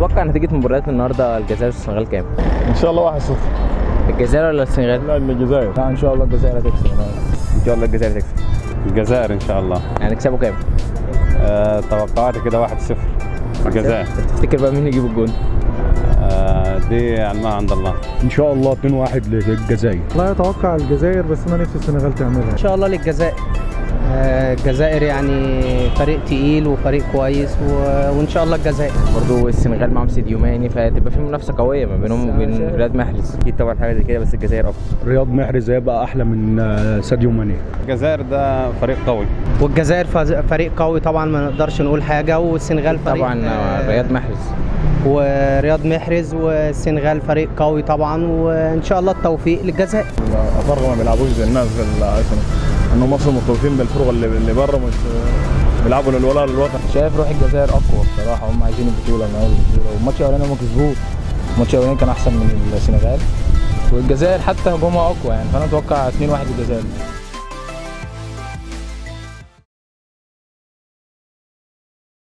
تتوقع نتيجه مباريات النهارده الجزائر والسنغال كام ان شاء الله 1-0 الجزائر ولا السنغال لا الجزائر لا ان شاء الله الجزائر هتكسب ان شاء الله الجزائر تكسب الجزائر ان شاء الله يعني نكسبوا كام آه توقعاتي كده 1-0 الجزائر تفتكر بقى مين يجيب الجون آه دي علمها عند الله ان شاء الله 2-1 للجزائر لا اتوقع الجزائر بس انا نفسي السنغال تعملها ان شاء الله للجزائر آه، الجزائر يعني فريق تقيل وفريق كويس و... وان شاء الله الجزائر برضه السنغال معاهم سيديو ماني فتبقى في منافسه قويه ما بينهم وبين رياض محرز اكيد طبعا حاجه زي كده بس الجزائر اقوى رياض محرز هيبقى احلى من آه، ساديو ماني الجزائر ده فريق قوي والجزائر فز- فريق قوي طبعا ما نقدرش نقول حاجه والسنغال فريق طبعا آه، رياض محرز ورياض محرز والسنغال فريق قوي طبعا وان شاء الله التوفيق للجزائر افرق ما بيلعبوش زي الناس في الارسنال انه مصر مرتبطين بالفرق اللي اللي بره مش بيلعبوا للولاء للوطن شايف روح الجزائر اقوى بصراحه هم عايزين البطوله النهارده البطوله والماتش الاولاني هم كسبوه الماتش الاولاني كان احسن من السنغال والجزائر حتى هجومها اقوى يعني فانا اتوقع 2-1 للجزائر